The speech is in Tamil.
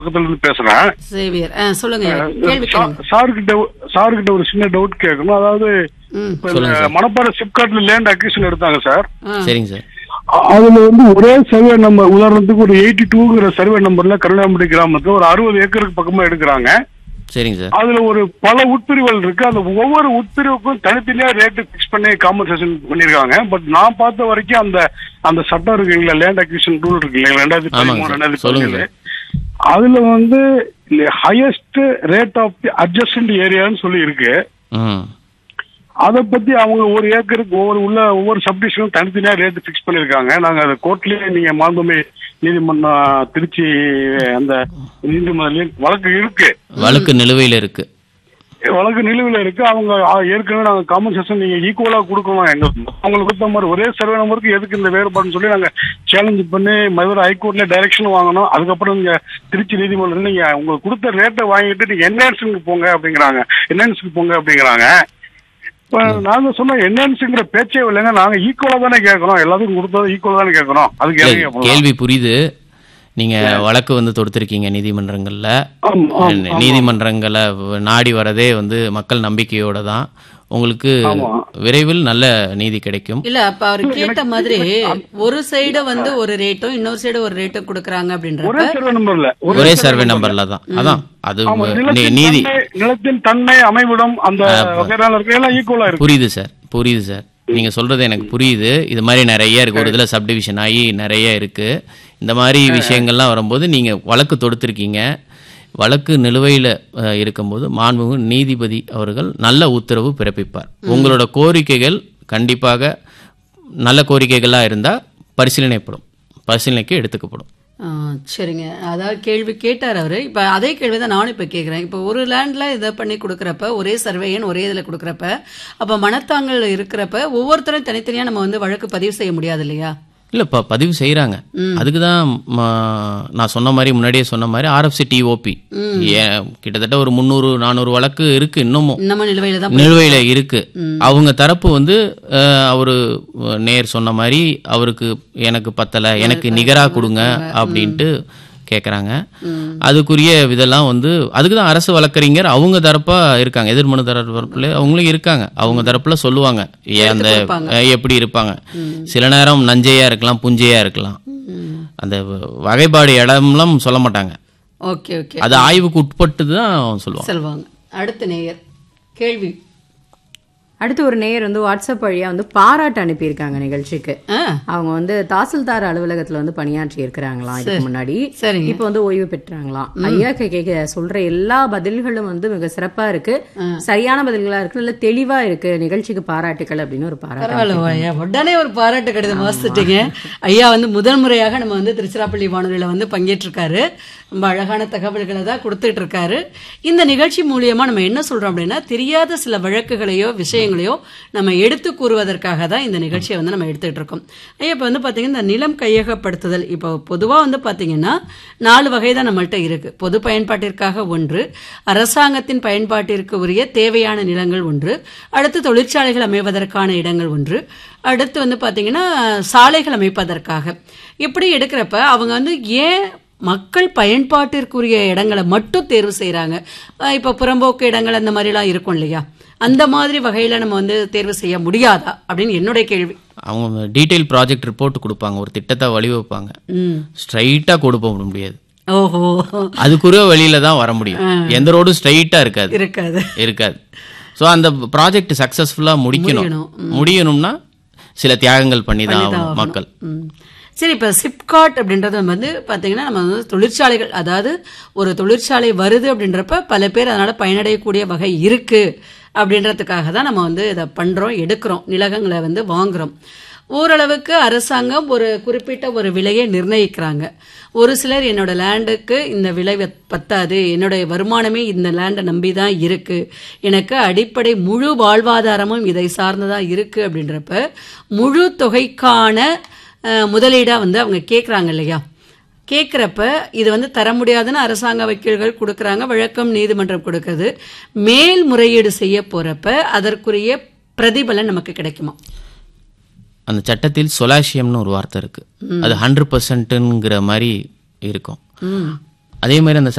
பக்கத்துல இருந்து பேசுறேன் சேவியர் ஆ, சொல்லுங்க கேள்வி கேளுங்க சார் கிட்ட சார் கிட்ட ஒரு சின்ன டவுட் கேட்கணும் அதாவது ம் இப்ப இந்த மணப்பாறை சிப்காட்ல லேண்ட் அக்விஷன் எடுத்தாங்க சார் ஆ, சரிங்க சார் அ- அதுல வந்து ஒரே சர்வே நம்பர் உதாரணத்துக்கு ஒரு எயிட்டி டூங்கிற சர்வே நம்பர்ல கருணாமுடி கிராமத்துல ஒரு அறுபது ஏக்கருக்கு பக்கமா எடுக்கிறாங்க சரிங்க சார் அதுல ஒரு பல உட்பிரிவுகள் இருக்கு அந்த ஒவ்வொரு உட்பிரிவுக்கும் தனித்தனியா ரேட்டு பிக்ஸ் பண்ணி காம்பன்சேஷன் பண்ணிருக்காங்க பட் நான் பார்த்த வரைக்கும் அந்த அந்த சட்டம் இருக்கு இல்லைங்களா லேண்ட் அக்விஷன் ரூல் இருக்கு இல்லைங்களா ரெண்டாயிரத்தி ஆமாங்க பதிமூணு சார். ரெண்டாயிரத்தி சொல்லுங்க பதினேழு அதுல வந்து highest rate of the adjacent ஏரியான்னு சொல்லி இருக்கு ம் அதை பத்தி அவங்க ஒரு ஏக்கருக்கு ஒவ்வொரு உள்ள ஒவ்வொரு சப்டிஷனும் தனித்தனியா ரேட் பிக்ஸ் பண்ணிருக்காங்க நாங்க அதை கோர்ட்லயே நீங்க மாண்புமை நீதிமன்றம் திருச்சி அந்த நீதிமன்றம் வழக்கு இருக்கு வழக்கு நிலுவையில் இருக்கு வழக்கு நிலுவையில் இருக்கு அவங்க ஆ, ஏற்கனவே நாங்க காம்பன்சேஷன் நீங்க ஈக்குவலா கொடுக்கணும் எங்களுக்கு அவங்களுக்கு கொடுத்த மாதிரி ஒரே சர்வே நம்பருக்கு எதுக்கு இந்த வேறுபாடுன்னு சொல்லி நாங்க சேலஞ்ச் பண்ணி மதுரை ஹைகோர்ட்ல டைரக்ஷன் வாங்கணும் அதுக்கப்புறம் நீங்க திருச்சி நீதிமன்றம் நீங்க உங்களுக்கு கொடுத்த ரேட்டை வாங்கிட்டு நீங்க என்ஹான்ஸுக்கு போங்க அப்படிங்கிறாங்க என்ஹான்ஸுக்கு போங்க அப்படிங்கிறாங்க இப்ப நாங்க சொன்ன என்ஹான்ஸுங்கிற பேச்சே இல்லைங்க நாங்க ஈக்குவலா தானே கேட்கறோம் எல்லாத்துக்கும் கொடுத்தது ஈக்குவலா தானே கேட்கறோம் அதுக்கு இல்ல, என்னங்க பண்ணலாம்? கேள்வி புரியுது நீங்க வழக்கு வந்து தொடுத்திருக்கீங்க நீதிமன்றங்கள்ல ஆமா, ஆமா, ஆமா. நீதிமன்றங்களை நாடி வரதே வந்து மக்கள் நம்பிக்கையோட தான் உங்களுக்கு ஆமா. விரைவில் நல்ல நீதி கிடைக்கும் இல்ல அப்ப அவர் கேட்ட மாதிரி ஒரு சைடு வந்து ஒரு ரேட்டும் இன்னொரு சைடு ஒரு ரேட்டும் கொடுக்கறாங்க ஒரே அப்படின்றப்ப சர்வே நம்பர்ல ஒரே சர்வே நம்பர்ல தான் அதான் அது ஆமா, நீ- நிலத்தின் நீதி தன்மை- நிலத்தின் தன்மை அமைவிடம் அந்த வகையான இருக்க எல்லாம் ஈக்குவலா இருக்கு புரியுது சார் புரியுது சார் நீங்க சொல்றது எனக்கு புரியுது இது மாதிரி நிறைய இருக்கு ஒரு இதுல சப்டிவிஷன் ஆகி நிறைய இருக்கு இந்த மாதிரி விஷயங்கள்லாம் வரும்போது நீங்க வழக்கு தொடுத்திருக்கீங்க வழக்கு நிலுவையில் இருக்கும்போது மாண்புமிகு நீதிபதி அவர்கள் நல்ல உத்தரவு பிறப்பிப்பார் உங்களோட கோரிக்கைகள் கண்டிப்பாக நல்ல கோரிக்கைகளாக இருந்தால் பரிசீலனைப்படும் பரிசீலனைக்கு எடுத்துக்கப்படும் ஆ, சரிங்க அதாவது கேள்வி கேட்டார் அவரு இப்ப அதே கேள்வி தான் நானும் இப்ப கேக்குறேன் இப்ப ஒரு லேண்ட்ல இதை பண்ணி கொடுக்கறப்ப ஒரே சர்வேயன் ஒரே இதுல கொடுக்கறப்ப அப்ப மனத்தாங்கல் இருக்கிறப்ப ஒவ்வொருத்தரும் தனித்தனியா நம்ம வந்து வழக்கு பதிவு செய்ய முடியாது இல்லையா இல்லை இப்போ பதிவு செய்கிறாங்க அதுக்கு தான் நான் சொன்ன மாதிரி முன்னாடியே சொன்ன மாதிரி ஆர்எஃப்சி டிஓபி ஏன் கிட்டத்தட்ட ஒரு முந்நூறு நானூறு வழக்கு இருக்கு இன்னமும் இன்னமும் நிலுவையில தான் நிலுவையில் இருக்கு அவங்க தரப்பு வந்து அஹ், அவரு நேர் சொன்ன மாதிரி அவருக்கு எனக்கு பத்தலை எனக்கு நிகரா கொடுங்க அப்படின்ட்டு கேட்குறாங்க அதுக்குரிய இதெல்லாம் வந்து அதுக்கு தான் அரசு வழக்கறிஞர் அவங்க தரப்பா இருக்காங்க எதிர்மனு தரப்புல அவங்களும் இருக்காங்க அவங்க தரப்புல சொல்லுவாங்க ஏன் அந்த அஹ், எப்படி இருப்பாங்க சில நேரம் நஞ்சையா இருக்கலாம் புஞ்சையா இருக்கலாம் அந்த வகைப்பாடு இடம்லாம் சொல்ல மாட்டாங்க ஓகே ஓகே அது ஆய்வுக்கு உட்பட்டு தான் சொல்லுவாங்க செல்வாங்க அடுத்த நேயர் கேள்வி அடுத்து ஒரு நேயர் வந்து வாட்ஸ்அப் வழியா வந்து பாராட்டு அனுப்பியிருக்காங்க நிகழ்ச்சிக்கு ஆ அவங்க வந்து தாசில்தார் அலுவலகத்துல வந்து பணியாற்றி இருக்கிறாங்களாம் இதுக்கு முன்னாடி சரிங்க. இப்போ வந்து ஓய்வு பெற்றாங்களாம் ஐயா கே- கேக்க சொல்ற எல்லா பதில்களும் வந்து மிக சிறப்பா இருக்கு சரியான பதில்களா இருக்கு நல்ல தெளிவா இருக்கு நிகழ்ச்சிக்கு பாராட்டுக்கள் அப்படின்னு ஒரு பாராட்டு பரவாயில்ல ஐயா உடனே ஒரு பாராட்டு கடிதம் வாசிச்சிட்டீங்க ஐயா வந்து முதல் முறையாக நம்ம வந்து திருச்சிராப்பள்ளி வானொலியில வந்து பங்கேற்றிருக்காரு ரொம்ப அழகான தகவல்களை தான் கொடுத்துட்டு இருக்காரு இந்த நிகழ்ச்சி மூலியமா நம்ம என்ன சொல்றோம் அப்படின்னா தெரியாத சில வழக்குகளையோ விஷயங்களையோ நம்ம எடுத்து கூறுவதற்காக தான் இந்த நிகழ்ச்சியை வந்து நம்ம எடுத்துட்டு இருக்கோம் ஐயா இப்போ வந்து பாத்தீங்கன்னா இந்த நிலம் கையகப்படுத்துதல் இப்போ பொதுவா வந்து பாத்தீங்கன்னா நாலு வகை தான் நம்மள்ட்ட இருக்கு பொது பயன்பாட்டிற்காக ஒன்று அரசாங்கத்தின் பயன்பாட்டிற்கு உரிய தேவையான நிலங்கள் ஒன்று அடுத்து தொழிற்சாலைகள் அமைவதற்கான இடங்கள் ஒன்று அடுத்து வந்து பாத்தீங்கன்னா சாலைகள் அமைப்பதற்காக இப்படி எடுக்கிறப்ப அவங்க வந்து ஏன் மக்கள் பயன்பாட்டிற்குரிய இடங்களை மட்டும் தேர்வு செய்றாங்க அஹ் இப்ப புறம்போக்கு இடங்கள் அந்த மாதிரிலாம் இருக்கும் இல்லையா அந்த மாதிரி வகையில நம்ம வந்து தேர்வு செய்ய முடியாதா அப்படின்னு என்னுடைய கேள்வி அவங்க டீடைல் ப்ராஜெக்ட் ரிப்போர்ட் கொடுப்பாங்க ஒரு திட்டத்தை வழிவகுப்பாங்க ம் ஸ்ட்ரைட்டா கொடுக்க முடியாது ஓஹோ அதுக்குரிய வழியில தான் வர முடியும் எந்த ரோடும் ஸ்ட்ரைட்டா இருக்காது இருக்காது இருக்காது ஸோ அந்த ப்ராஜெக்ட் சக்சஸ்ஃபுல்லா முடிக்கணும் முடியணும். முடியணும்னா சில தியாகங்கள் பண்ணி தான் ஆகணும் மக்கள் ம். சரி இப்ப சிப்காட் அப்படின்றது வந்து பாத்தீங்கன்னா நம்ம வந்து தொழிற்சாலைகள் அதாவது ஒரு தொழிற்சாலை வருது அப்படின்றப்ப பல பேர் அதனால பயனடையக்கூடிய வகை இருக்கு அப்படின்றதுக்காக தான் நம்ம வந்து இதை பண்றோம் எடுக்கிறோம் நிலகங்களை வந்து வாங்குறோம் ஓரளவுக்கு அரசாங்கம் ஒரு குறிப்பிட்ட ஒரு விலையை நிர்ணயிக்கிறாங்க ஒரு சிலர் என்னோட லேண்டுக்கு இந்த விலை வ- பத்தாது என்னுடைய வருமானமே இந்த லேண்டை நம்பி தான் இருக்கு எனக்கு அடிப்படை முழு வாழ்வாதாரமும் இதை சார்ந்ததா இருக்கு அப்படின்றப்ப முழு தொகைக்கான அஹ், முதலீடா வந்து அவங்க கேட்குறாங்க இல்லையா கேட்குறப்ப இது வந்து தர முடியாதுன்னு அரசாங்க வக்கீல்கள் கொடுக்குறாங்க வழக்கம் நீதிமன்றம் கொடுக்குது மேல் முறையீடு செய்ய போறப்ப அதற்குரிய பிரதிபலன் நமக்கு கிடைக்குமா அந்த சட்டத்தில் சொலாஷியம்னு ஒரு வார்த்தை இருக்கு அது ஹண்ட்ரட் பர்சன்ட்ங்கிற மாதிரி இருக்கும் ம் அதே மாதிரி அந்த